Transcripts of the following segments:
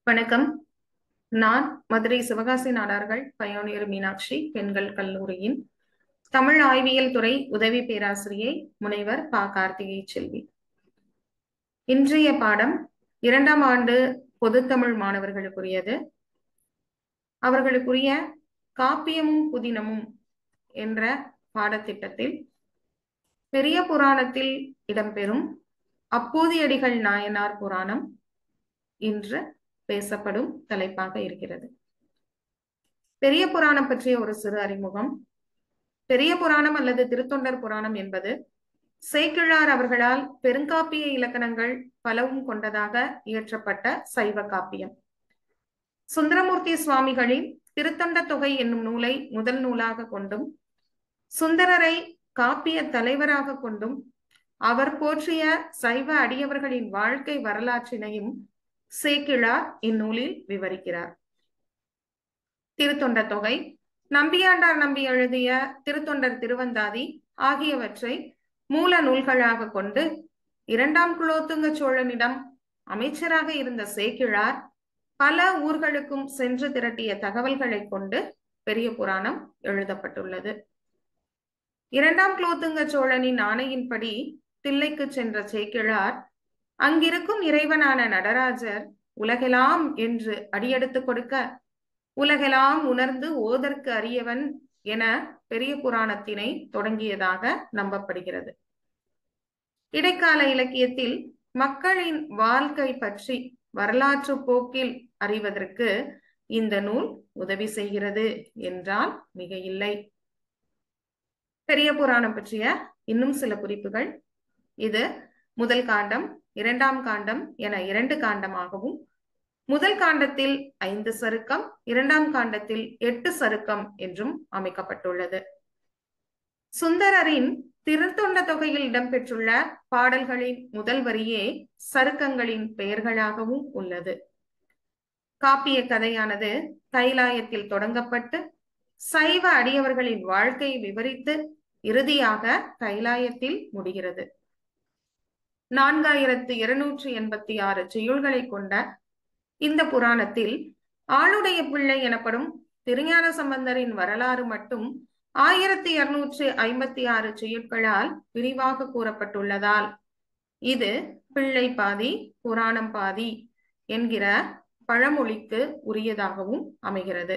வணக்கம் நான் மதுரை சிவகாசி நாடார்கள் பயோனியர் மீனாட்சி பெண்கள் கல்லூரியின் தமிழ் ஆய்வியல் துறை உதவி பேராசிரியை முனைவர் ப கார்த்திகை செல்வி இன்றைய பாடம் இரண்டாம் ஆண்டு பொதுத்தமிழ் மாணவர்களுக்குரியது அவர்களுக்குரிய காப்பியமும் புதினமும் என்ற பாடத்திட்டத்தில் பெரிய புராணத்தில் இடம்பெறும் அப்போதியடிகள் நாயனார் புராணம் இன்று பேசப்படும் தலைப்பாக இருக்கிறது பெரிய புராணம் பற்றிய ஒரு சிறு அறிமுகம் பெரிய புராணம் அல்லது திருத்தொண்டர் புராணம் என்பது சேக்கிழார் அவர்களால் பெருங்காப்பிய இலக்கணங்கள் பலவும் கொண்டதாக இயற்றப்பட்ட சைவ காப்பியம் சுந்தரமூர்த்தி சுவாமிகளின் திருத்தொண்ட தொகை என்னும் நூலை முதல் நூலாக கொண்டும் சுந்தரரை காப்பிய தலைவராக கொண்டும் அவர் போற்றிய சைவ அடியவர்களின் வாழ்க்கை வரலாற்றினையும் சேக்கிழார் இந்நூலில் விவரிக்கிறார் திருத்தொண்ட தொகை நம்பியாண்டார் நம்பி எழுதிய திருத்தொண்டர் திருவந்தாதி ஆகியவற்றை மூல நூல்களாக கொண்டு இரண்டாம் குலோத்துங்க சோழனிடம் அமைச்சராக இருந்த சேக்கிழார் பல ஊர்களுக்கும் சென்று திரட்டிய தகவல்களை கொண்டு பெரிய புராணம் எழுதப்பட்டுள்ளது இரண்டாம் குலோத்துங்க சோழனின் ஆணையின்படி தில்லைக்கு சென்ற சேக்கிழார் அங்கிருக்கும் இறைவனான நடராஜர் உலகெலாம் என்று அடியெடுத்து கொடுக்க உலகெலாம் உணர்ந்து ஓதற்கு அறியவன் என பெரிய புராணத்தினை தொடங்கியதாக நம்பப்படுகிறது இடைக்கால இலக்கியத்தில் மக்களின் வாழ்க்கை பற்றி வரலாற்று போக்கில் அறிவதற்கு இந்த நூல் உதவி செய்கிறது என்றால் மிக இல்லை பெரிய புராணம் பற்றிய இன்னும் சில குறிப்புகள் இது முதல் காண்டம் இரண்டாம் காண்டம் என இரண்டு காண்டமாகவும் முதல் காண்டத்தில் ஐந்து சருக்கம் இரண்டாம் காண்டத்தில் எட்டு சருக்கம் என்றும் அமைக்கப்பட்டுள்ளது சுந்தரரின் திருத்தொண்ட தொகையில் இடம்பெற்றுள்ள பாடல்களின் முதல் வரியே சருக்கங்களின் பெயர்களாகவும் உள்ளது காப்பிய கதையானது கைலாயத்தில் தொடங்கப்பட்டு சைவ அடியவர்களின் வாழ்க்கையை விவரித்து இறுதியாக கைலாயத்தில் முடிகிறது நான்காயிரத்து இருநூற்றி எண்பத்தி ஆறு செய்யுள்களை கொண்ட இந்த புராணத்தில் ஆளுடைய பிள்ளை எனப்படும் திருஞான சம்பந்தரின் வரலாறு மட்டும் ஆயிரத்தி இருநூற்றி ஐம்பத்தி ஆறு செய்யுட்களால் விரிவாக கூறப்பட்டுள்ளதால் இது பிள்ளை பாதி புராணம் பாதி என்கிற பழமொழிக்கு உரியதாகவும் அமைகிறது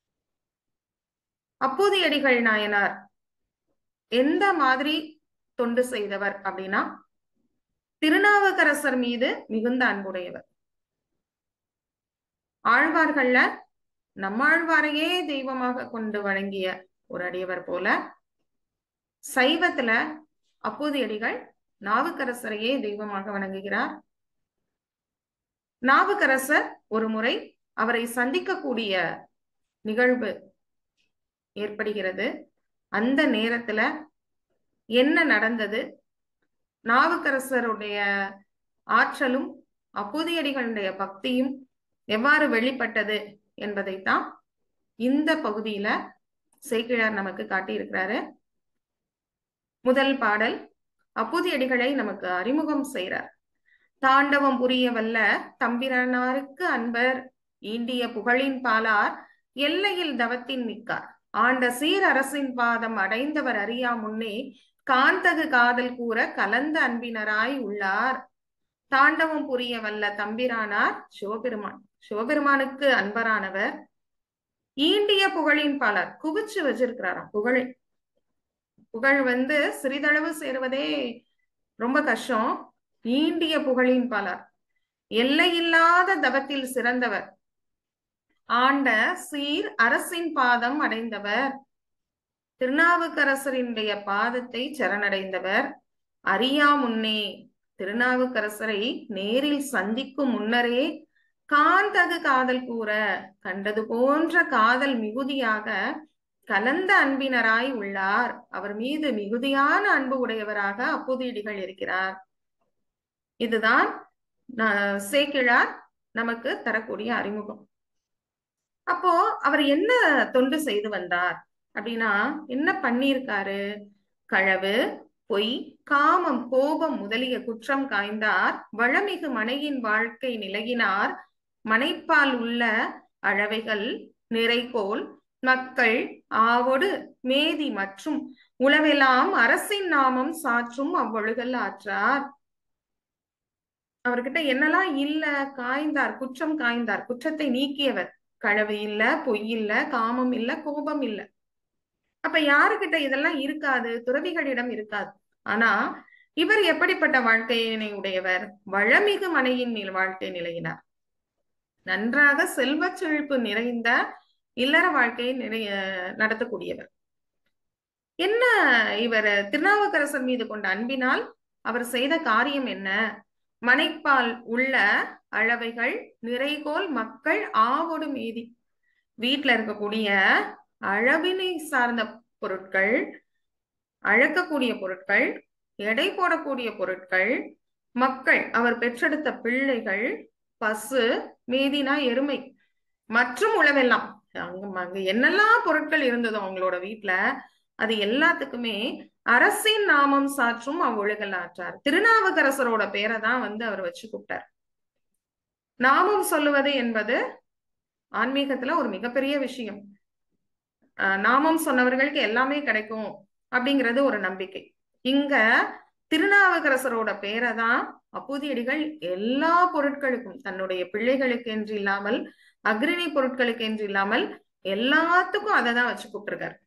அப்போதையடிகள் நாயனார் எந்த மாதிரி தொண்டு செய்தவர் அப்படின்னா திருநாவுக்கரசர் மீது மிகுந்த அன்புடையவர் ஆழ்வார்கள்ல நம்மாழ்வாரையே தெய்வமாக கொண்டு வழங்கிய ஒரு அடியவர் போல சைவத்துல அப்போதையடிகள் நாவுக்கரசரையே தெய்வமாக வணங்குகிறார் நாவுக்கரசர் ஒரு முறை அவரை சந்திக்கக்கூடிய நிகழ்வு ஏற்படுகிறது அந்த நேரத்துல என்ன நடந்தது நாவுக்கரசருடைய ஆற்றலும் அப்போதையடிகளுடைய பக்தியும் எவ்வாறு வெளிப்பட்டது என்பதைத்தான் இந்த பகுதியில சேக்கிழார் நமக்கு காட்டியிருக்கிறாரு முதல் பாடல் அப்போதையடிகளை நமக்கு அறிமுகம் செய்கிறார் தாண்டவம் புரிய வல்ல தம்பிரனாருக்கு அன்பர் ஈண்டிய புகழின் பாலார் எல்லையில் தவத்தின் மிக்கார் ஆண்ட சீர் அரசின் பாதம் அடைந்தவர் அறியா முன்னே காந்தகு காதல் கூற கலந்த அன்பினராய் உள்ளார் தாண்டவம் புரிய வல்ல தம்பிரானார் சிவபெருமான் சிவபெருமானுக்கு அன்பரானவர் ஈண்டிய புகழின் பலர் குவிச்சு வச்சிருக்கிறாராம் புகழை புகழ் வந்து சிறிதளவு சேருவதே ரொம்ப கஷ்டம் ஈண்டிய புகழின் பலர் எல்லையில்லாத தவத்தில் சிறந்தவர் ஆண்ட சீர் அரசின் பாதம் அடைந்தவர் திருநாவுக்கரசரினுடைய பாதத்தை சரணடைந்தவர் அறியா முன்னே திருநாவுக்கரசரை நேரில் சந்திக்கும் முன்னரே காந்தகு காதல் கூற கண்டது போன்ற காதல் மிகுதியாக கலந்த அன்பினராய் உள்ளார் அவர் மீது மிகுதியான அன்பு உடையவராக அப்போதீடிகள் இருக்கிறார் இதுதான் சேக்கிழார் நமக்கு தரக்கூடிய அறிமுகம் அப்போ அவர் என்ன தொண்டு செய்து வந்தார் அப்படின்னா என்ன பண்ணியிருக்காரு களவு பொய் காமம் கோபம் முதலிய குற்றம் காய்ந்தார் வளமிகு மனையின் வாழ்க்கை நிலையினார் மனைப்பால் உள்ள அழவைகள் நிறைகோல் மக்கள் ஆவொடு மேதி மற்றும் உளவெல்லாம் அரசின் நாமம் சாற்றும் அவ்வொழுகல் ஆற்றார் அவர்கிட்ட என்னெல்லாம் இல்ல காய்ந்தார் குற்றம் காய்ந்தார் குற்றத்தை நீக்கியவர் களவு இல்ல பொய் இல்ல காமம் இல்ல கோபம் இல்ல அப்ப யாருகிட்ட இதெல்லாம் இருக்காது துறவிகளிடம் இருக்காது ஆனா இவர் எப்படிப்பட்ட வாழ்க்கையினை உடையவர் வளமிகு மனையின் மேல் வாழ்க்கை நிலையினார் நன்றாக செல்வச் செழிப்பு நிறைந்த இல்லற வாழ்க்கையை நிறைய நடத்தக்கூடியவர் என்ன இவர் திருநாவுக்கரசர் மீது கொண்ட அன்பினால் அவர் செய்த காரியம் என்ன மனைப்பால் உள்ள அளவைகள் நிறைகோல் மக்கள் ஆவோடு மீதி வீட்டுல இருக்கக்கூடிய அளவினை சார்ந்த பொருட்கள் அழக்கக்கூடிய பொருட்கள் எடை போடக்கூடிய பொருட்கள் மக்கள் அவர் பெற்றெடுத்த பிள்ளைகள் பசு மீதினா எருமை மற்றும் உழவெல்லாம் அங்க அங்க என்னெல்லாம் பொருட்கள் இருந்ததோ அவங்களோட வீட்டுல அது எல்லாத்துக்குமே அரசின் நாமம் சாற்றும் அவ்வொழுகல் ஆற்றார் திருநாவுக்கரசரோட பேரை தான் வந்து அவர் வச்சு கூப்பிட்டார் நாமம் சொல்லுவது என்பது ஆன்மீகத்துல ஒரு மிகப்பெரிய விஷயம் நாமம் சொன்னவர்களுக்கு எல்லாமே கிடைக்கும் அப்படிங்கிறது ஒரு நம்பிக்கை இங்க திருநாவுக்கரசரோட பேரை தான் அப்பூதியடிகள் எல்லா பொருட்களுக்கும் தன்னுடைய பிள்ளைகளுக்கு என்று இல்லாமல் அக்ரிணி பொருட்களுக்கு என்று இல்லாமல் எல்லாத்துக்கும் அதை தான் வச்சு கூப்பிட்டுருக்காரு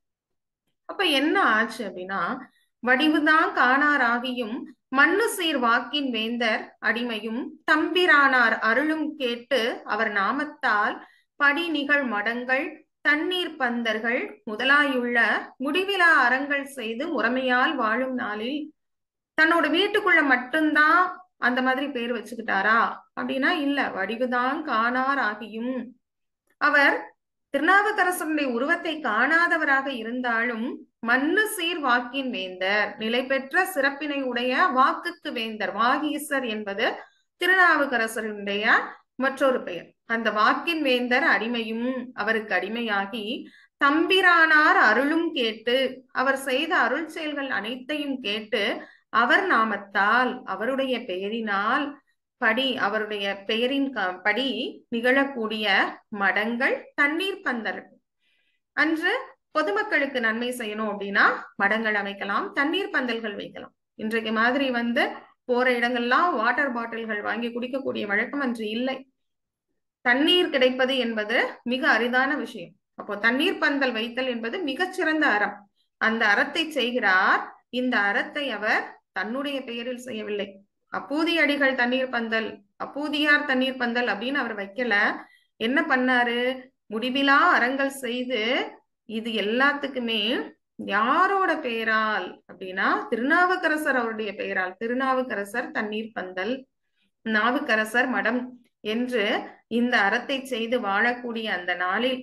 அப்ப என்ன ஆச்சு அப்படின்னா வடிவுதான் காணாராகியும் மண்ணு சீர் வாக்கின் வேந்தர் அடிமையும் தம்பிரானார் அருளும் கேட்டு அவர் நாமத்தால் படி நிகழ் மடங்கள் தண்ணீர் பந்தர்கள் முதலாயுள்ள முடிவிலா அறங்கள் செய்து முறைமையால் வாழும் நாளில் தன்னோட வீட்டுக்குள்ள மட்டும்தான் அந்த மாதிரி பேர் வச்சுக்கிட்டாரா அப்படின்னா இல்ல வடிவுதான் காணார் ஆகியும் அவர் திருநாவுக்கரசனுடைய உருவத்தை காணாதவராக இருந்தாலும் மண்ணு சீர் வாக்கின் வேந்தர் நிலை பெற்ற சிறப்பினை உடைய வாக்குக்கு வேந்தர் வாகீசர் என்பது திருநாவுக்கரசருடைய மற்றொரு பெயர் அந்த வாக்கின் வேந்தர் அடிமையும் அவருக்கு அடிமையாகி தம்பிரானார் அருளும் கேட்டு அவர் செய்த அருள் செயல்கள் அனைத்தையும் கேட்டு அவர் நாமத்தால் அவருடைய பெயரினால் படி அவருடைய பெயரின் படி நிகழக்கூடிய மடங்கள் தண்ணீர் பந்தல் அன்று பொதுமக்களுக்கு நன்மை செய்யணும் அப்படின்னா மடங்கள் அமைக்கலாம் தண்ணீர் பந்தல்கள் வைக்கலாம் இன்றைக்கு மாதிரி வந்து போற இடங்கள்லாம் வாட்டர் பாட்டில்கள் வாங்கி குடிக்கக்கூடிய வழக்கம் அன்று இல்லை தண்ணீர் கிடைப்பது என்பது மிக அரிதான விஷயம் அப்போ தண்ணீர் பந்தல் வைத்தல் என்பது மிகச்சிறந்த அறம் அந்த அறத்தை செய்கிறார் இந்த அறத்தை அவர் தன்னுடைய பெயரில் செய்யவில்லை அப்பூதி அடிகள் தண்ணீர் பந்தல் அப்பூதியார் தண்ணீர் பந்தல் அப்படின்னு அவர் வைக்கல என்ன பண்ணாரு முடிவிலா அறங்கள் செய்து இது எல்லாத்துக்குமே யாரோட பெயரால் அப்படின்னா திருநாவுக்கரசர் அவருடைய பெயரால் திருநாவுக்கரசர் தண்ணீர் பந்தல் நாவுக்கரசர் மடம் என்று இந்த அறத்தை செய்து வாழக்கூடிய அந்த நாளில்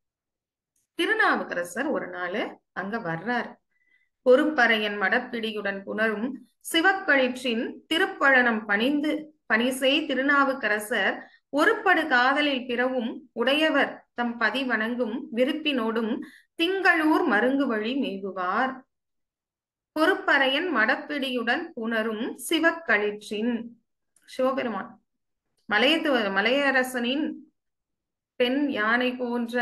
திருநாவுக்கரசர் ஒரு நாள் அங்க வர்றார் பொறுப்பறையன் மடப்பிடியுடன் புணரும் சிவக்களிற்றின் திருப்பழனம் பணிந்து பணிசெய் திருநாவுக்கரசர் ஒருபடு காதலில் பிறவும் உடையவர் தம் பதி வணங்கும் விருப்பினோடும் திங்களூர் மருங்கு வழி மேவுவார் பொறுப்பறையன் மடப்பிடியுடன் புணரும் சிவக்களிற்றின் சிவபெருமான் மலையத்து மலையரசனின் பெண் யானை போன்ற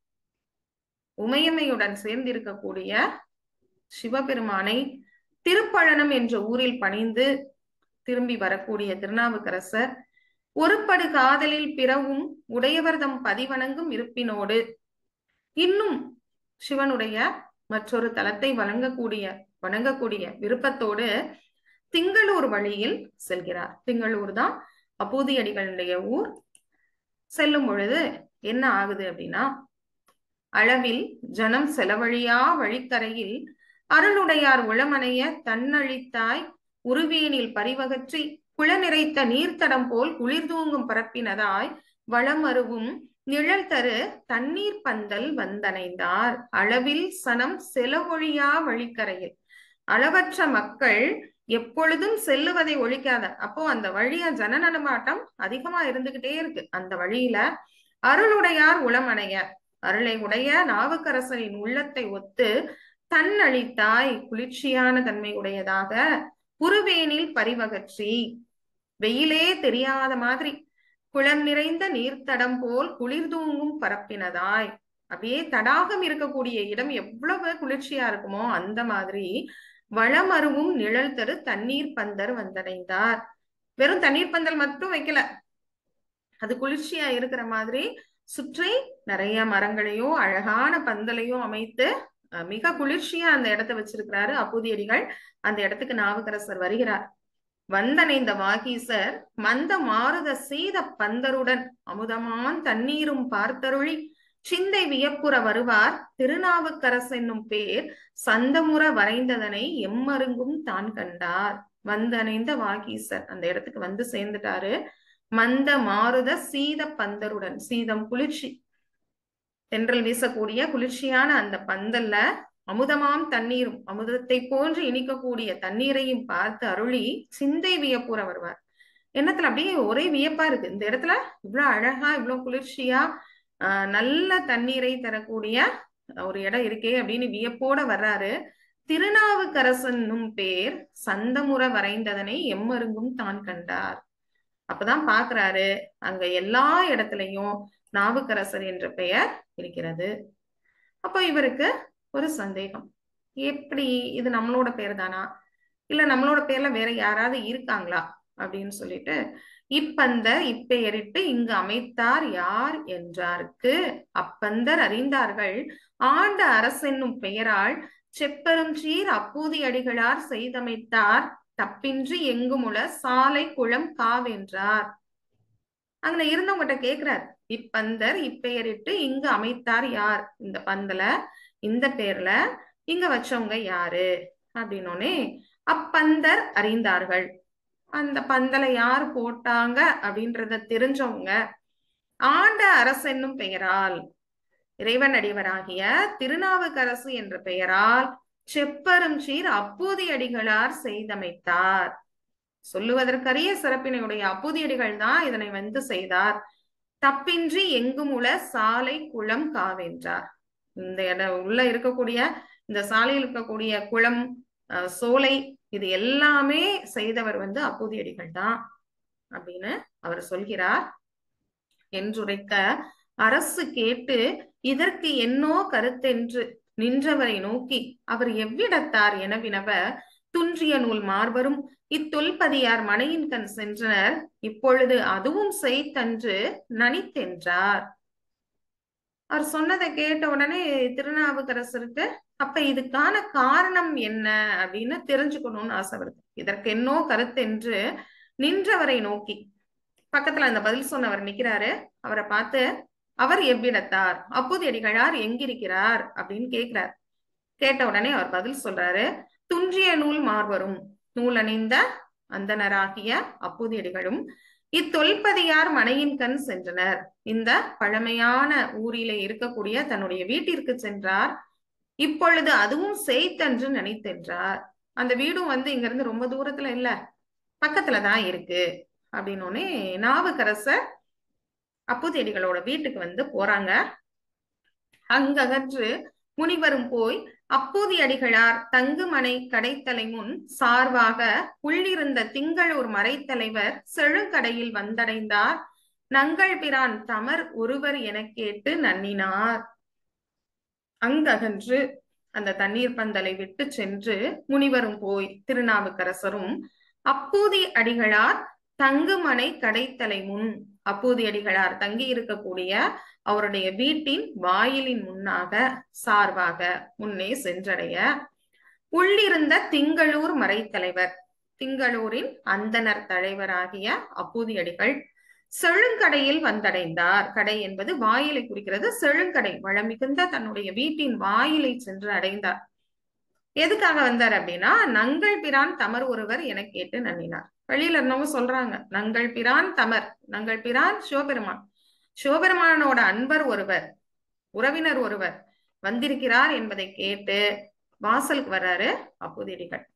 உமையமையுடன் சேர்ந்திருக்கக்கூடிய சிவபெருமானை திருப்பழனம் என்ற ஊரில் பணிந்து திரும்பி வரக்கூடிய திருநாவுக்கரசர் ஒருபடு காதலில் பிறவும் உடையவர் தம் பதிவணங்கும் இருப்பினோடு இன்னும் சிவனுடைய மற்றொரு தலத்தை வழங்கக்கூடிய வணங்கக்கூடிய விருப்பத்தோடு திங்களூர் வழியில் செல்கிறார் திங்களூர் தான் அப்பூதியடிகளுடைய ஊர் செல்லும் பொழுது என்ன ஆகுது அப்படின்னா அளவில் ஜனம் செலவழியா வழிக்கரையில் அருளுடையார் உளமனைய தன்னழித்தாய் உருவேனில் பரிவகற்றி குள நிறைத்த நீர்த்தடம் போல் குளிர் தூங்கும் பரப்பினதாய் வளமருவும் நிழல் தரு தண்ணீர் பந்தல் வந்தனைந்தார் அளவில் சனம் செலவொழியா வழிக்கரையில் அளவற்ற மக்கள் எப்பொழுதும் செல்லுவதை ஒழிக்காத அப்போ அந்த வழியா ஜன நடமாட்டம் அதிகமா இருந்துகிட்டே இருக்கு அந்த வழியில அருளுடையார் உளமனைய அருளை உடைய நாவுக்கரசரின் உள்ளத்தை ஒத்து தன்னழித்தாய் குளிர்ச்சியான தன்மை உடையதாக புருவேனில் பரிவகற்றி வெயிலே தெரியாத மாதிரி குளம் நிறைந்த நீர்த்தடம் போல் குளிர் தூங்கும் பரப்பினதாய் அப்படியே தடாகம் இருக்கக்கூடிய இடம் எவ்வளவு குளிர்ச்சியா இருக்குமோ அந்த மாதிரி வளமருவும் நிழல் தரு தண்ணீர் பந்தர் வந்தடைந்தார் வெறும் தண்ணீர் பந்தல் மட்டும் வைக்கல அது குளிர்ச்சியா இருக்கிற மாதிரி சுற்றி நிறைய மரங்களையும் அழகான பந்தலையும் அமைத்து மிக குளிர்ச்சியா அந்த இடத்த வச்சிருக்கிறாரு அப்பூதியடிகள் அந்த இடத்துக்கு நாவுக்கரசர் வருகிறார் வந்தனைந்த வாகீசர் மந்த மாறுத சீத பந்தருடன் அமுதமான் தண்ணீரும் பார்த்தருளி சிந்தை வியப்புற வருவார் திருநாவுக்கரசு என்னும் பேர் சந்தமுற வரைந்ததனை எம்மருங்கும் தான் கண்டார் வந்தணைந்த வாகீசர் அந்த இடத்துக்கு வந்து சேர்ந்துட்டாரு மந்த மாறுத சீத பந்தருடன் சீதம் குளிர்ச்சி தென்றல் வீசக்கூடிய குளிர்ச்சியான அந்த பந்தல்ல அமுதமாம் தண்ணீரும் அமுதத்தை போன்று இனிக்கக்கூடிய தண்ணீரையும் பார்த்து அருளி சிந்தை வியப்புற வருவார் எண்ணத்துல அப்படியே ஒரே வியப்பா இருக்கு இந்த இடத்துல இவ்வளவு அழகா இவ்வளவு குளிர்ச்சியா ஆஹ் நல்ல தண்ணீரை தரக்கூடிய ஒரு இடம் இருக்கே அப்படின்னு வியப்போட வர்றாரு திருநாவுக்கரசனும் பேர் சந்தமுற வரைந்ததனை எம்மருங்கும் தான் கண்டார் அப்பதான் பாக்குறாரு அங்க எல்லா இடத்துலயும் நாவுக்கரசர் என்ற பெயர் இருக்கிறது அப்போ இவருக்கு ஒரு சந்தேகம் எப்படி இது நம்மளோட பேர் தானா இல்ல நம்மளோட பேர்ல வேற யாராவது இருக்காங்களா அப்படின்னு சொல்லிட்டு இப்பந்த இப்பெயரிட்டு இங்கு அமைத்தார் யார் என்றாருக்கு அப்பந்தர் அறிந்தார்கள் ஆண்ட அரசென்னும் பெயரால் செப்பெரும் சீர் அப்பூதி அடிகளார் செய்தமைத்தார் தப்பின்றி எங்குமுல சாலை குளம் காவென்றார் அங்க இருந்தவங்கிட்ட கேக்குறார் இப்பந்தர் இப்பெயரிட்டு இங்கு அமைத்தார் யார் இந்த பந்தல இந்த பேர்ல இங்க வச்சவங்க யாரு அப்படின்னோடனே அப்பந்தர் அறிந்தார்கள் அந்த பந்தலை யார் போட்டாங்க அப்படின்றத தெரிஞ்சவங்க ஆண்ட அரசென்னும் பெயரால் இறைவன் அடிவராகிய திருநாவுக்கரசு என்ற பெயரால் செப்பரும் சீர் அப்பூதி அடிகளார் செய்தமைத்தார் சொல்லுவதற்கரிய சிறப்பினையுடைய அப்பூதியடிகள் தான் இதனை வந்து செய்தார் தப்பின்றி எங்கும் உள்ள சாலை குளம் காவென்றார் இந்த இடம் உள்ள இருக்கக்கூடிய இந்த சாலையில் இருக்கக்கூடிய குளம் சோலை இது எல்லாமே செய்தவர் வந்து அப்பூதியடிகள் தான் அப்படின்னு அவர் சொல்கிறார் என்றுரைக்க அரசு கேட்டு இதற்கு என்னோ கருத்தென்று நின்றவரை நோக்கி அவர் எவ்விடத்தார் என வினவ துன்றிய நூல் மார்பரும் இத்தொல்பதியார் மனையின் கண் சென்றனர் இப்பொழுது அதுவும் செய்தன்று நனித்தென்றார் அவர் சொன்னதை கேட்ட உடனே திருநாவுக்கரசருக்கு அப்ப இதுக்கான காரணம் என்ன அப்படின்னு தெரிஞ்சுக்கணும்னு ஆசை வருது இதற்கு என்னோ கருத்தென்று நின்றவரை நோக்கி பக்கத்துல அந்த பதில் சொன்னவர் நிக்கிறாரு அவரை பார்த்து அவர் எவ்விடத்தார் அப்போது அடிகளார் எங்கிருக்கிறார் அப்படின்னு கேட்கிறார் கேட்ட உடனே அவர் பதில் சொல்றாரு துன்றிய நூல் மார்வரும் நூல் அணிந்த அந்தனராகிய அப்பூதியடிகளும் இத்தொல்பதியார் மனையின் கண் சென்றனர் இந்த பழமையான ஊரிலே இருக்கக்கூடிய தன்னுடைய வீட்டிற்கு சென்றார் இப்பொழுது அதுவும் செய்தன்று நினைத்தென்றார் அந்த வீடும் வந்து இங்க இருந்து ரொம்ப தூரத்துல இல்ல பக்கத்துலதான் இருக்கு அப்படின்னோடனே நாவுக்கரசர் அப்பூதியடிகளோட வீட்டுக்கு வந்து போறாங்க அங்ககன்று முனிவரும் போய் அப்பூதி அடிகளார் தங்குமனை கடைத்தலை முன் சார்பாக உள்ளிருந்த திங்களூர் மறைத்தலைவர் செழுங்கடையில் வந்தடைந்தார் நங்கள் பிரான் தமர் ஒருவர் என கேட்டு நன்னினார் அங்ககன்று அந்த தண்ணீர் பந்தலை விட்டு சென்று முனிவரும் போய் திருநாவுக்கரசரும் அப்பூதி அடிகளார் தங்குமனை கடைத்தலை முன் அப்பூதி அடிகளார் தங்கி இருக்கக்கூடிய அவருடைய வீட்டின் வாயிலின் முன்னாக சார்பாக முன்னே சென்றடைய உள்ளிருந்த திங்களூர் மறைத்தலைவர் திங்களூரின் அந்தனர் தலைவராகிய அப்பூதியடிகள் செழுங்கடையில் வந்தடைந்தார் கடை என்பது வாயிலை குறிக்கிறது செழுங்கடை வளமிகுந்த தன்னுடைய வீட்டின் வாயிலை சென்று அடைந்தார் எதுக்காக வந்தார் அப்படின்னா நங்கள் பிரான் தமர் ஒருவர் என கேட்டு நன்னினார் வெளியில இருந்தவங்க சொல்றாங்க நங்கள் பிரான் தமர் நங்கள் பிரான் சிவபெருமான் சிவபெருமானோட அன்பர் ஒருவர் உறவினர் ஒருவர் வந்திருக்கிறார் என்பதை கேட்டு வாசலுக்கு வர்றாரு அப்போதிடிகள்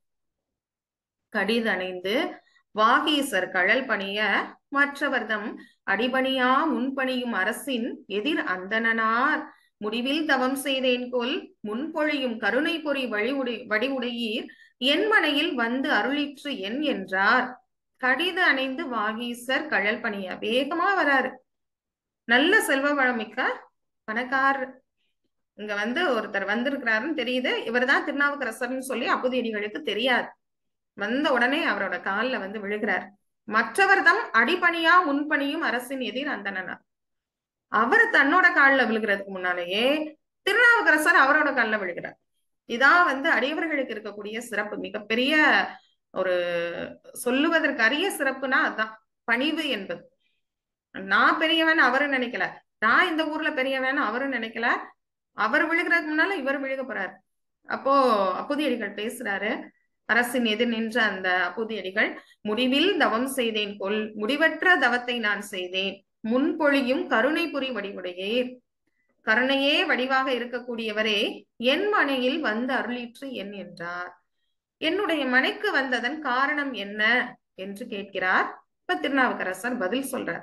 கடிதணைந்து வாகீசர் கழல் பணிய மற்றவர்தம் அடிபணியா முன்பணியும் அரசின் எதிர் அந்தனார் முடிவில் தவம் செய்தேன் கொல் முன்பொழியும் கருணை பொறி வழிவுடை வடிவுடையீர் என் மனையில் வந்து அருளிற்று என் என்றார் கடிது அணைந்து வாகீசர் கழல் பணிய வேகமா வராரு நல்ல செல்வ வளமிக்க பணக்காரர் இங்க வந்து ஒருத்தர் வந்திருக்கிறாருன்னு தெரியுது இவர்தான் திருநாவுக்கரசர்னு சொல்லி அப்புதியடிகளுக்கு தெரியாது வந்த உடனே அவரோட காலில் வந்து விழுகிறார் மற்றவர் தம் அடிப்பணியா முன்பணியும் அரசின் எதிர் அந்தனர் அவர் தன்னோட காலில் விழுகிறதுக்கு முன்னாலேயே திருநாவுக்கரசர் அவரோட காலில் விழுகிறார் இதான் வந்து அடியவர்களுக்கு இருக்கக்கூடிய சிறப்பு மிகப்பெரிய ஒரு சொல்லுவதற்கு அரிய சிறப்புனா அதுதான் பணிவு என்பது நான் பெரியவன் அவரு நினைக்கல நான் இந்த ஊர்ல பெரியவன் அவரு நினைக்கல அவர் விழுகிறதுக்கு முன்னால இவர் விழுக போறாரு அப்போ அப்புதியடிகள் பேசுறாரு அரசின் எதிர் நின்ற அந்த அப்புதியடிகள் முடிவில் தவம் செய்தேன் கொல் முடிவற்ற தவத்தை நான் செய்தேன் முன்பொழியும் கருணை புரி வடிவுடையேர் கருணையே வடிவாக இருக்கக்கூடியவரே என் மனையில் வந்து அருளிற்று என் என்றார் என்னுடைய மனைக்கு வந்ததன் காரணம் என்ன என்று கேட்கிறார் இப்ப திருநாவுக்கரசர் பதில் சொல்றார்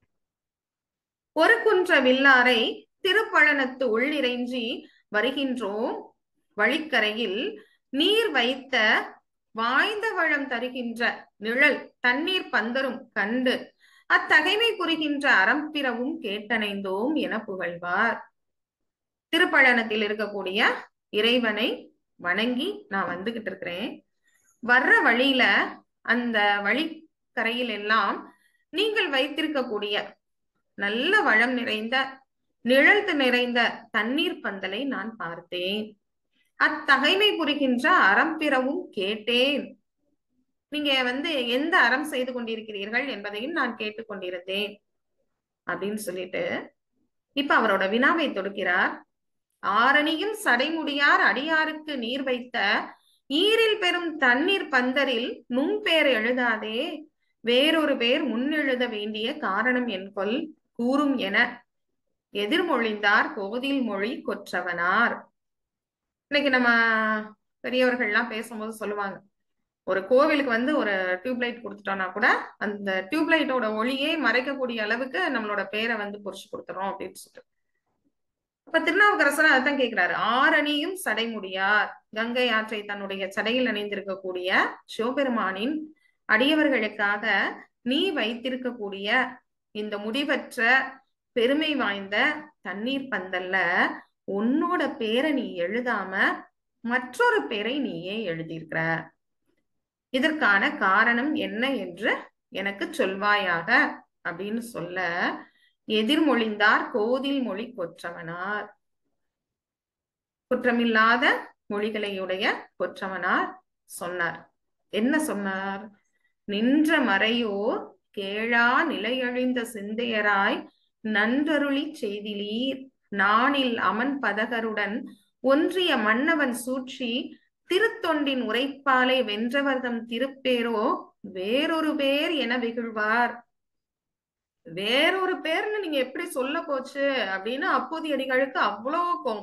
ஒரு குன்ற வில்லாரை திருப்பழனத்து உள்ளிறைஞ்சி வருகின்றோம் வழிக்கரையில் நீர் வைத்த வாய்ந்த வளம் தருகின்ற நிழல் தண்ணீர் பந்தரும் கண்டு அத்தகைமை புரிகின்ற அறம்பிறவும் கேட்டணைந்தோம் என புகழ்வார் திருப்பழனத்தில் இருக்கக்கூடிய இறைவனை வணங்கி நான் வந்துகிட்டு இருக்கிறேன் வர்ற வழியில அந்த வழிக்கரையில் எல்லாம் நீங்கள் வைத்திருக்கக்கூடிய நல்ல வளம் நிறைந்த நிழல்து நிறைந்த தண்ணீர் பந்தலை நான் பார்த்தேன் அத்தகைமை புரிகின்ற அறம்பிறவும் கேட்டேன் நீங்க வந்து எந்த அறம் செய்து கொண்டிருக்கிறீர்கள் என்பதையும் நான் கேட்டுக்கொண்டிருந்தேன் அப்படின்னு சொல்லிட்டு இப்ப அவரோட வினாவை தொடுக்கிறார் ஆரணியும் சடைமுடியார் அடியாருக்கு நீர் வைத்த ஈரில் பெறும் தண்ணீர் பந்தரில் நும்பேர் எழுதாதே வேறொரு பேர் முன்னெழுத வேண்டிய காரணம் என்கொல் கூறும் என எதிர்மொழிந்தார் கோதில் மொழி கொற்றவனார் இன்னைக்கு நம்ம பெரியவர்கள்லாம் பேசும்போது சொல்லுவாங்க ஒரு கோவிலுக்கு வந்து ஒரு டியூப்லைட் கொடுத்துட்டோம்னா கூட அந்த டியூப்லைட்டோட ஒளியே மறைக்கக்கூடிய அளவுக்கு நம்மளோட பேரை வந்து பொறிச்சு கொடுத்துறோம் அப்படின்னு சொல்லிட்டு அப்ப திருநாவுக்கரசர் அதான் கேட்கிறாரு ஆரணியும் சடைமுடியார் கங்கை ஆற்றை தன்னுடைய சடையில் அணிந்திருக்கக்கூடிய சிவபெருமானின் அடியவர்களுக்காக நீ வைத்திருக்கக்கூடிய இந்த முடிவற்ற பெருமை வாய்ந்த தண்ணீர் பந்தல்ல உன்னோட பேரை நீ எழுதாம மற்றொரு பேரை நீயே எழுதியிருக்கிற இதற்கான காரணம் என்ன என்று எனக்கு சொல்வாயாக அப்படின்னு சொல்ல எதிர்மொழிந்தார் கோதில் மொழி கொற்றவனார் குற்றமில்லாத மொழிகளையுடைய கொற்றவனார் சொன்னார் என்ன சொன்னார் நின்ற மறையோர் கேழா நிலையழிந்த சிந்தையராய் நன்றருளி செய்திலீர் நானில் அமன் பதகருடன் ஒன்றிய மன்னவன் சூழ்ச்சி திருத்தொண்டின் உரைப்பாலை வென்றவர்தம் திருப்பேரோ வேறொரு பேர் என வெகுழ்வார் வேறொரு பேர்னு நீங்க எப்படி சொல்ல போச்சு அப்படின்னு அப்போதைய அடிகளுக்கு அவ்வளோ கோம்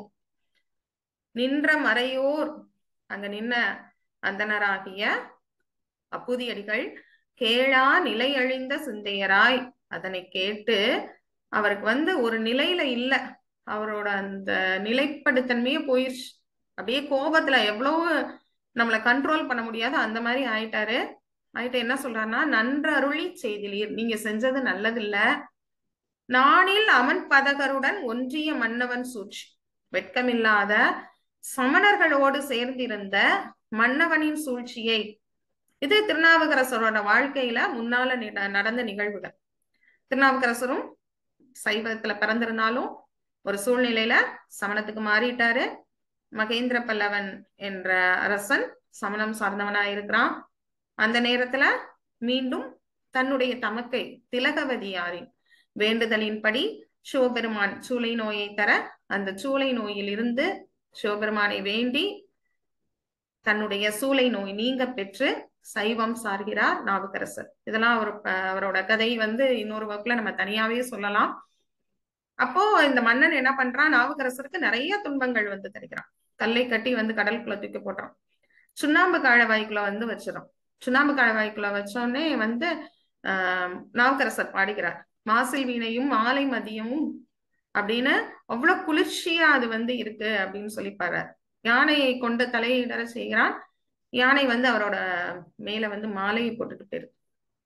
நின்ற மறையோர் அங்க நின்ன அந்தனராகிய அப்புதியடிகள் கேளா நிலையழிந்த சிந்தையராய் அதனை கேட்டு அவருக்கு வந்து ஒரு நிலையில இல்ல அவரோட அந்த நிலைப்படுத்தன்மையே போயிடுச்சு அப்படியே கோபத்துல எவ்வளவு நம்மளை கண்ட்ரோல் பண்ண முடியாதோ அந்த மாதிரி ஆயிட்டாரு ஆயிட்டு என்ன சொல்றாருன்னா நன்றருளி செய்திலீர் நீங்க செஞ்சது நல்லதில்ல நானில் அமன் பதகருடன் ஒன்றிய மன்னவன் சூழ்ச்சி வெட்கமில்லாத சமணர்களோடு சேர்ந்திருந்த மன்னவனின் சூழ்ச்சியை இது திருநாவுக்கரசரோட வாழ்க்கையில முன்னால நடந்த நிகழ்வுகள் திருநாவுக்கரசரும் சைவத்துல பிறந்திருந்தாலும் ஒரு சூழ்நிலையில சமணத்துக்கு மாறிட்டாரு மகேந்திர பல்லவன் என்ற அரசன் சமணம் சார்ந்தவனா இருக்கிறான் அந்த நேரத்துல மீண்டும் தன்னுடைய தமக்கை திலகவதியாரின் வேண்டுதலின்படி சிவபெருமான் சூளை நோயை தர அந்த சூளை நோயில் இருந்து சிவபெருமானை வேண்டி தன்னுடைய சூளை நோய் நீங்க பெற்று சைவம் சார்கிறார் நாவுக்கரசர் இதெல்லாம் அவர் அவரோட கதை வந்து இன்னொரு வகுப்புல நம்ம தனியாவே சொல்லலாம் அப்போ இந்த மன்னன் என்ன பண்றான் நாவுக்கரசருக்கு நிறைய துன்பங்கள் வந்து தருகிறான் கல்லை கட்டி வந்து கடலுக்குள்ள தூக்கி போடுறான் சுண்ணாம்பு காழவாய்க்குள்ள வந்து வச்சிடும் சுண்ணாம்பு காழவாய்க்குள்ள வச்சோடனே வந்து ஆஹ் நாவுக்கரசர் பாடுகிறார் மாசில் வீணையும் மாலை மதியமும் அப்படின்னு அவ்வளவு குளிர்ச்சியா அது வந்து இருக்கு அப்படின்னு சொல்லி பாடுறார் யானையை கொண்டு தலையிடற செய்கிறான் யானை வந்து அவரோட மேல வந்து மாலையை போட்டுட்டு போயிருக்கு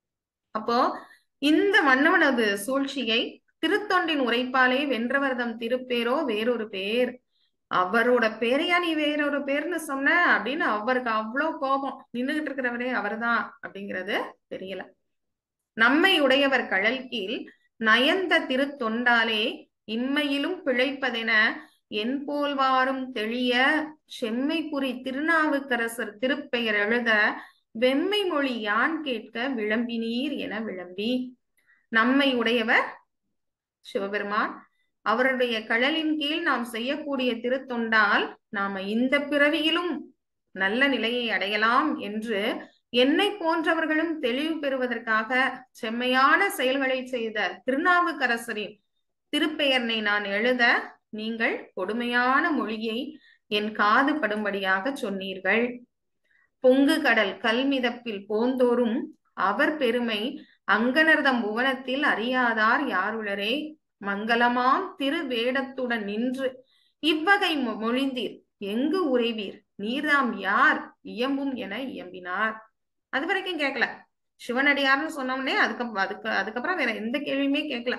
அப்போ இந்த மன்னவனது சூழ்ச்சியை திருத்தொண்டின் உரைப்பாலே வென்றவர்தம் திருப்பேரோ வேறொரு பேர் அவரோட பேரையா நீ வேறொரு பேர்னு சொன்ன அப்படின்னு அவருக்கு அவ்வளவு கோபம் நின்றுகிட்டு இருக்கிறவரே அவர்தான் அப்படிங்கிறது தெரியல நம்மை உடையவர் கழல் கீழ் நயந்த திருத்தொண்டாலே இம்மையிலும் பிழைப்பதென என் போல்வாரும் தெளிய செம்மைபுரி திருநாவுக்கரசர் திருப்பெயர் எழுத வெம்மை மொழி யான் கேட்க விளம்பினீர் என விளம்பி நம்மை உடையவர் சிவபெருமான் அவருடைய கழலின் கீழ் நாம் செய்யக்கூடிய திருத்தொண்டால் நாம இந்த பிறவியிலும் நல்ல நிலையை அடையலாம் என்று என்னை போன்றவர்களும் தெளிவு பெறுவதற்காக செம்மையான செயல்களை செய்த திருநாவுக்கரசரின் திருப்பெயர்னை நான் எழுத நீங்கள் கொடுமையான மொழியை என் காது படும்படியாக சொன்னீர்கள் பொங்கு கடல் கல்மிதப்பில் போந்தோறும் அவர் பெருமை அங்கனர்தம் புவனத்தில் அறியாதார் யாருளரே மங்களமாம் திருவேடத்துடன் நின்று இவ்வகை மொழிந்தீர் எங்கு உறைவீர் நீர்தாம் யார் இயம்பும் என இயம்பினார் அது வரைக்கும் கேட்கல சிவனடியார்னு சொன்னோம்னே அதுக்கு அதுக்கு அதுக்கப்புறம் வேற எந்த கேள்வியுமே கேட்கல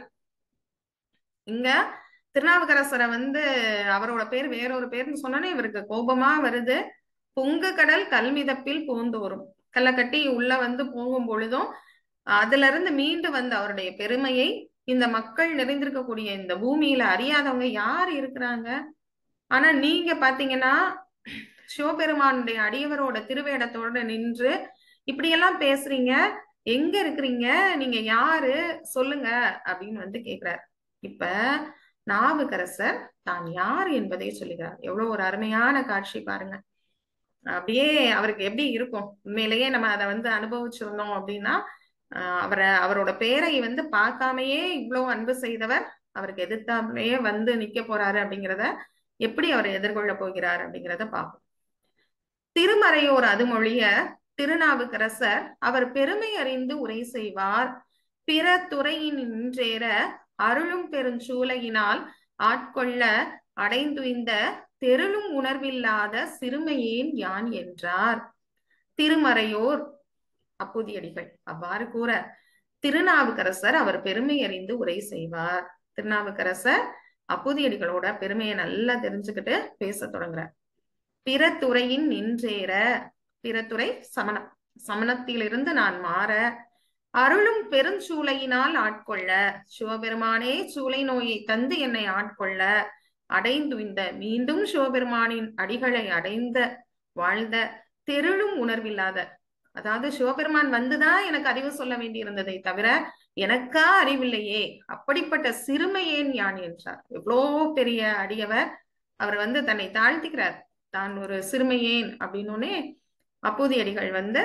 இங்க திருநாவுக்கரசரை வந்து அவரோட பேர் வேறொரு பேர்னு சொன்னோன்னே இவருக்கு கோபமா வருது பொங்கு கடல் கல்மிதப்பில் பூந்தோறும் கல்லை கட்டி உள்ள வந்து போகும் பொழுதும் அதுல இருந்து மீண்டு வந்த அவருடைய பெருமையை இந்த மக்கள் நிறைந்திருக்கக்கூடிய இந்த பூமியில அறியாதவங்க யார் இருக்கிறாங்க ஆனா நீங்க பாத்தீங்கன்னா சிவபெருமானுடைய அடியவரோட திருவேடத்தோட நின்று இப்படியெல்லாம் பேசுறீங்க எங்க இருக்கிறீங்க நீங்க யாரு சொல்லுங்க அப்படின்னு வந்து கேக்குறாரு இப்ப நாவுக்கரசர் தான் யார் என்பதை சொல்லுகிறார் எவ்வளவு ஒரு அருமையான காட்சி பாருங்க அப்படியே அவருக்கு எப்படி இருக்கும் உண்மையிலேயே நம்ம அதை வந்து அனுபவிச்சிருந்தோம் அப்படின்னா அவரை அவரோட பேரை வந்து பார்க்காமையே இவ்வளவு அன்பு செய்தவர் அவருக்கு எதிர்த்தாமலேயே வந்து நிக்க போறாரு அப்படிங்கிறத எப்படி அவர் எதிர்கொள்ள போகிறார் அப்படிங்கிறத பார்ப்போம் திருமறையோர் அது மொழிய திருநாவுக்கரசர் அவர் பெருமை அறிந்து உரை செய்வார் பிற துறையின் நின்றேற அருளும் பெருஞ்சூலையினால் ஆட்கொள்ள அடைந்துய்ந்த தெருளும் உணர்வில்லாத சிறுமையேன் யான் என்றார் திருமறையோர் அப்புதியடிகள் அவ்வாறு கூற திருநாவுக்கரசர் அவர் பெருமை அறிந்து உரை செய்வார் திருநாவுக்கரசர் அப்புதியடிகளோட பெருமையை நல்லா தெரிஞ்சுக்கிட்டு பேச தொடங்குறார் பிற துறையின் நின்றேற பிறத்துறை சமணம் சமணத்திலிருந்து நான் மாற அருளும் பெருஞ்சூளையினால் ஆட்கொள்ள சிவபெருமானே சூளை நோயை தந்து என்னை ஆட்கொள்ள அடைந்துய்ந்த மீண்டும் சிவபெருமானின் அடிகளை அடைந்த வாழ்ந்த தெருளும் உணர்வில்லாத அதாவது சிவபெருமான் வந்துதான் எனக்கு அறிவு சொல்ல வேண்டியிருந்ததை தவிர எனக்கா அறிவில்லையே அப்படிப்பட்ட சிறுமையேன் யான் என்றார் எவ்வளோ பெரிய அடியவர் அவர் வந்து தன்னை தாழ்த்திக்கிறார் தான் ஒரு சிறுமையேன் அப்படின்னோடனே அப்பூதி அடிகள் வந்து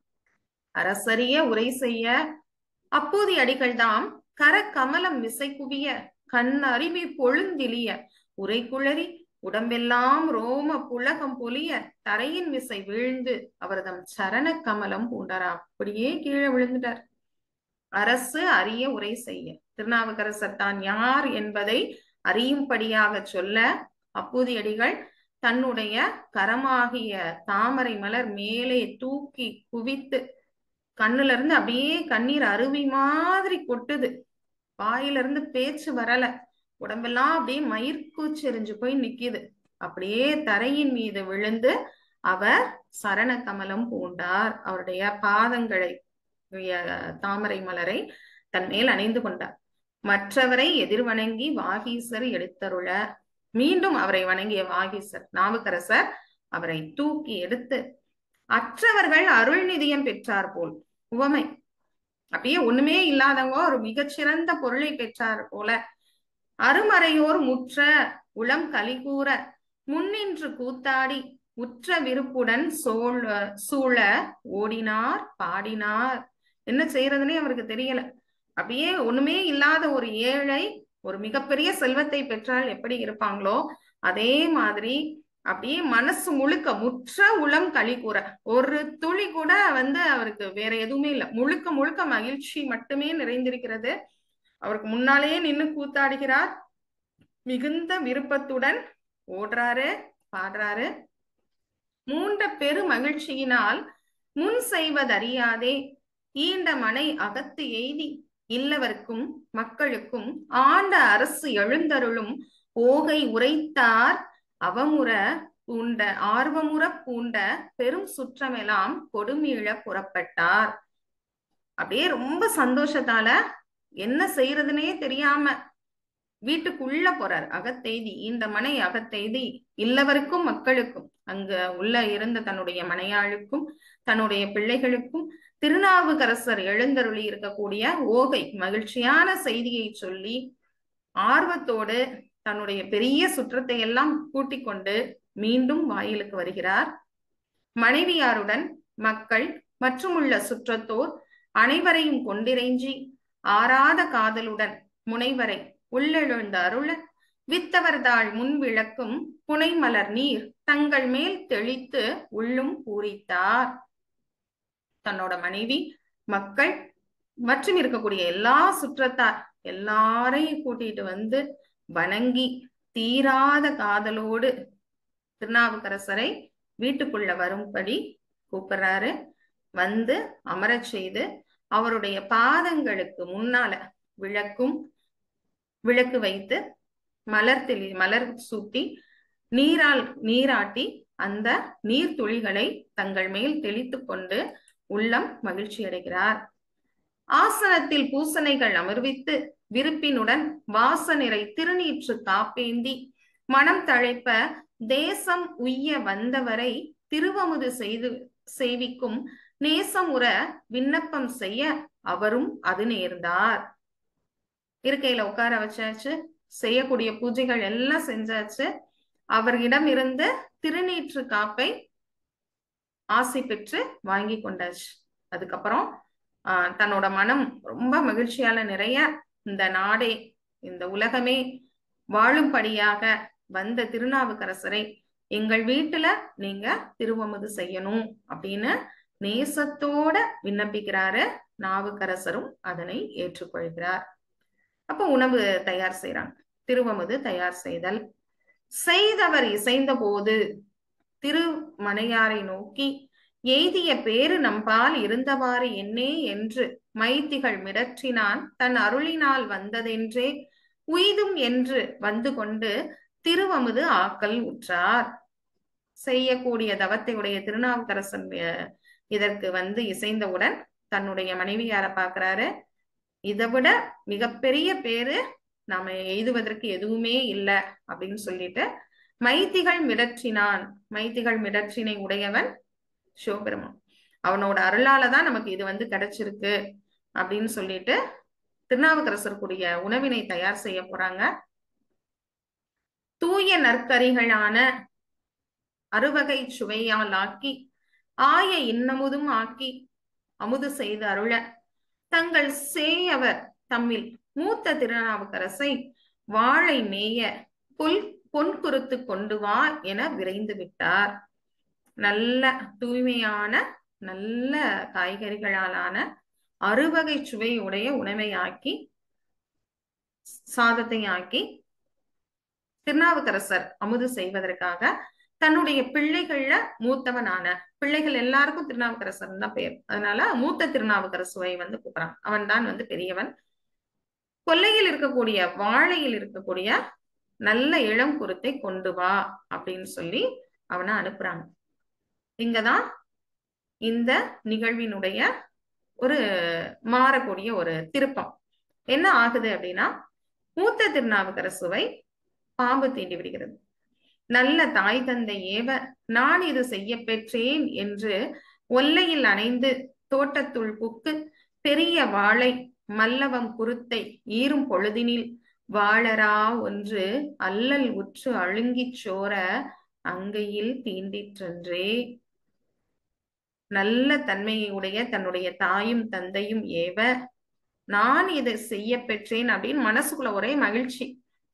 அரசரிய உரை செய்ய அப்பூதி அடிகள் தாம் கர கமலம் விசை குவிய கண் அருவி பொழுந்திலிய உரை குளறி உடம்பெல்லாம் ரோம புலகம் பொலிய தரையின் விசை வீழ்ந்து அவர்தம் சரண கமலம் பூண்டாரா அப்படியே கீழே விழுந்துட்டார் அரசு அறிய உரை செய்ய திருநாவுக்கரசர் தான் யார் என்பதை அறியும்படியாக சொல்ல அப்பூதியடிகள் தன்னுடைய கரமாகிய தாமரை மலர் மேலே தூக்கி குவித்து கண்ணுல இருந்து அப்படியே கண்ணீர் அருவி மாதிரி கொட்டுது வாயில இருந்து பேச்சு வரல உடம்பெல்லாம் அப்படியே மயிர்கூச்செறிஞ்சு போய் நிக்குது அப்படியே தரையின் மீது விழுந்து அவர் சரண கமலம் பூண்டார் அவருடைய பாதங்களை தாமரை மலரை தன் மேல் அணைந்து கொண்டார் மற்றவரை எதிர்வணங்கி வாகீசர் எடுத்தருள மீண்டும் அவரை வணங்கிய வாகீசர் நாவுக்கரசர் அவரை தூக்கி எடுத்து அற்றவர்கள் அருள் நிதியம் பெற்றார் போல் உவமை அப்படியே ஒண்ணுமே இல்லாதவங்க ஒரு மிகச்சிறந்த பொருளை பெற்றார் போல அருமறையோர் முற்ற உளம் கலிகூற முன்னின்று கூத்தாடி உற்ற விருப்புடன் சோழ சூழ ஓடினார் பாடினார் என்ன செய்யறதுன்னே அவருக்கு தெரியல அப்படியே ஒண்ணுமே இல்லாத ஒரு ஏழை ஒரு மிகப்பெரிய செல்வத்தை பெற்றால் எப்படி இருப்பாங்களோ அதே மாதிரி அப்படியே மனசு முழுக்க முற்ற உளம் களி கூற ஒரு துளி கூட வந்து அவருக்கு வேற எதுவுமே இல்லை முழுக்க முழுக்க மகிழ்ச்சி மட்டுமே நிறைந்திருக்கிறது அவருக்கு முன்னாலேயே நின்னு கூத்தாடுகிறார் மிகுந்த விருப்பத்துடன் ஓடுறாரு பாடுறாரு மூன்ற பெரு மகிழ்ச்சியினால் முன் செய்வதறியாதே ஈண்ட மனை அகத்து எய்தி இல்லவர்க்கும் மக்களுக்கும் ஆண்ட அரசு எழுந்தருளும் ஓகை உரைத்தார் அவமுற பூண்ட ஆர்வமுற பூண்ட பெரும் சுற்றமெல்லாம் கொடுமீழ புறப்பட்டார் அப்படியே ரொம்ப சந்தோஷத்தால என்ன செய்யறதுனே தெரியாம வீட்டுக்குள்ள போறார் அகத்தெய்தி இந்த மனை அகத்தெய்தி இல்லவருக்கும் மக்களுக்கும் அங்க உள்ள இருந்த தன்னுடைய மனையாளுக்கும் தன்னுடைய பிள்ளைகளுக்கும் திருநாவுக்கரசர் எழுந்தருளி இருக்கக்கூடிய ஓகை மகிழ்ச்சியான செய்தியை சொல்லி ஆர்வத்தோடு தன்னுடைய பெரிய சுற்றத்தை எல்லாம் கூட்டிக் கொண்டு மீண்டும் வாயிலுக்கு வருகிறார் மனைவியாருடன் மக்கள் மற்றும் உள்ள சுற்றத்தோர் அனைவரையும் கொண்டிறைஞ்சி ஆறாத காதலுடன் முனைவரை உள்ளெழுந்த அருள வித்தவர்தாள் முன் விளக்கும் புனைமலர் நீர் தங்கள் மேல் தெளித்து உள்ளும் பூரித்தார் தன்னோட மனைவி மக்கள் மற்றும் இருக்கக்கூடிய எல்லா சுற்றத்தார் எல்லாரையும் கூட்டிட்டு வந்து வணங்கி தீராத காதலோடு திருநாவுக்கரசரை வீட்டுக்குள்ள வரும்படி கூப்பிடுறாரு வந்து அமரச் செய்து அவருடைய பாதங்களுக்கு முன்னால விளக்கும் விளக்கு வைத்து மலர் தெளி மலர் சூட்டி நீரால் நீராட்டி அந்த நீர் துளிகளை தங்கள் மேல் தெளித்து கொண்டு உள்ளம் மகிழ்ச்சி அடைகிறார் ஆசனத்தில் பூசணைகள் அமர்வித்து விருப்பினுடன் வாசனிறை திருநீற்று காப்பேந்தி மனம் தழைப்ப தேசம் உய்ய வந்தவரை திருவமுது செய்து சேவிக்கும் நேசம் உற விண்ணப்பம் செய்ய அவரும் அது நேர்ந்தார் இருக்கையில உட்கார வச்சாச்சு செய்யக்கூடிய பூஜைகள் எல்லாம் செஞ்சாச்சு அவர்களிடம் இருந்து திருநீற்று காப்பை ஆசை பெற்று வாங்கி கொண்டாச்சு அதுக்கப்புறம் ஆஹ் தன்னோட மனம் ரொம்ப மகிழ்ச்சியால நிறைய இந்த நாடே இந்த உலகமே வாழும்படியாக வந்த திருநாவுக்கரசரை எங்கள் வீட்டுல நீங்க திருவமுது செய்யணும் அப்படின்னு நேசத்தோட விண்ணப்பிக்கிறாரு நாவுக்கரசரும் அதனை ஏற்றுக்கொள்கிறார் அப்ப உணவு தயார் செய்யறாங்க திருவமுது தயார் செய்தல் செய்தவர் இசைந்த போது திருமனையாரை நோக்கி எய்திய பேரு நம்பால் இருந்தவாறு என்னே என்று மைத்திகள் மிடற்றினான் தன் அருளினால் வந்ததென்றே உய்தும் என்று வந்து கொண்டு திருவமுது ஆக்கல் உற்றார் செய்யக்கூடிய தவத்தை உடைய திருநாவுக்கரசன் இதற்கு வந்து இசைந்தவுடன் தன்னுடைய மனைவியார பாக்குறாரு இதை விட மிகப்பெரிய பேரு நாம எய்துவதற்கு எதுவுமே இல்லை அப்படின்னு சொல்லிட்டு மைத்திகள் மிடற்றினான் மைத்திகள் மிடற்றினை உடையவன் சிவபெருமான் அவனோட அருளாலதான் நமக்கு இது வந்து கிடைச்சிருக்கு அப்படின்னு சொல்லிட்டு திருநாவுக்கரசருக்குரிய உணவினை தயார் செய்ய போறாங்க தூய நற்கரிகளான அறுவகை சுவையால் ஆக்கி ஆய இன்னமுதும் ஆக்கி அமுது செய்து அருள தங்கள் சேயவர் தம்மில் மூத்த திருநாவுக்கரசை வாழை மேய புல் பொன் குறுத்து கொண்டு வா என விரைந்து விட்டார் நல்ல தூய்மையான நல்ல காய்கறிகளாலான அறுவகை சுவையுடைய உணவை ஆக்கி சாதத்தை ஆக்கி திருநாவுக்கரசர் அமுது செய்வதற்காக தன்னுடைய பிள்ளைகள்ல மூத்தவனான பிள்ளைகள் எல்லாருக்கும் திருநாவுக்கரசர் தான் பெயர் அதனால மூத்த திருநாவுக்கரசுவை வந்து கூப்பிடுறான் அவன் தான் வந்து பெரியவன் கொல்லையில் இருக்கக்கூடிய வாழையில் இருக்கக்கூடிய நல்ல இளம் குருத்தை கொண்டு வா அப்படின்னு சொல்லி அவனை அனுப்புறாங்க இங்கதான் இந்த நிகழ்வினுடைய ஒரு மாறக்கூடிய ஒரு திருப்பம் என்ன ஆகுது அப்படின்னா மூத்த திருநாவுக்கரசுவை பாம்பு தீண்டி விடுகிறது நல்ல தாய் தந்தை ஏவ நான் இது செய்ய பெற்றேன் என்று ஒல்லையில் அணைந்து தோட்டத்துள் புக்கு பெரிய வாழை மல்லவம் குருத்தை ஈரும் பொழுதினில் வாழரா ஒன்று அல்லல் உற்று அழுங்கிச் சோர அங்கையில் தீண்டிற்றன்றே நல்ல தன்மையை உடைய தன்னுடைய தாயும் தந்தையும் ஏவ நான் இதை செய்ய பெற்றேன் அப்படின்னு மனசுக்குள்ள ஒரே மகிழ்ச்சி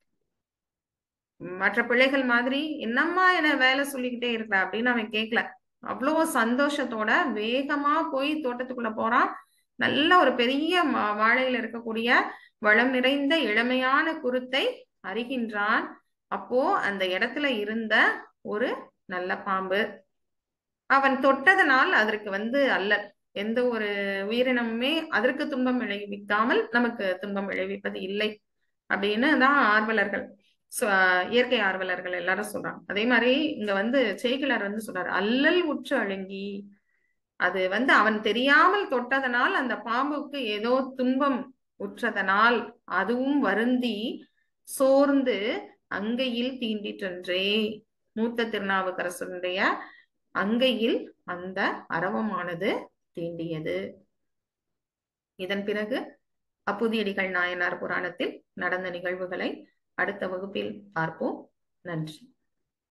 மற்ற பிள்ளைகள் மாதிரி என்னம்மா என்ன வேலை சொல்லிக்கிட்டே இருக்கிற அப்படின்னு அவன் கேட்கல அவ்வளோ சந்தோஷத்தோட வேகமா போய் தோட்டத்துக்குள்ள போறான் நல்ல ஒரு பெரிய வாழையில இருக்கக்கூடிய வளம் நிறைந்த இளமையான குருத்தை அறிகின்றான் அப்போ அந்த இடத்துல இருந்த ஒரு நல்ல பாம்பு அவன் தொட்டதனால் அதற்கு வந்து அல்லல் எந்த ஒரு உயிரினமுமே அதற்கு துன்பம் விளைவிக்காமல் நமக்கு துன்பம் விளைவிப்பது இல்லை அப்படின்னு தான் ஆர்வலர்கள் சு- இயற்கை ஆர்வலர்கள் எல்லாரும் சொல்றாங்க அதே மாதிரி இங்க வந்து சேக்கிலார் வந்து சொல்றாரு அல்லல் உற்று அழுங்கி அது வந்து அவன் தெரியாமல் தொட்டதனால் அந்த பாம்புக்கு ஏதோ துன்பம் உற்றதனால் அதுவும் வருந்தி சோர்ந்து அங்கையில் தீண்டிற்றன்றே மூத்த திருநாவுக்கரசனுடைய அங்கையில் அந்த அரவமானது தீண்டியது இதன் பிறகு அப்புதியடிகள் நாயனார் புராணத்தில் நடந்த நிகழ்வுகளை அடுத்த வகுப்பில் பார்ப்போம் நன்றி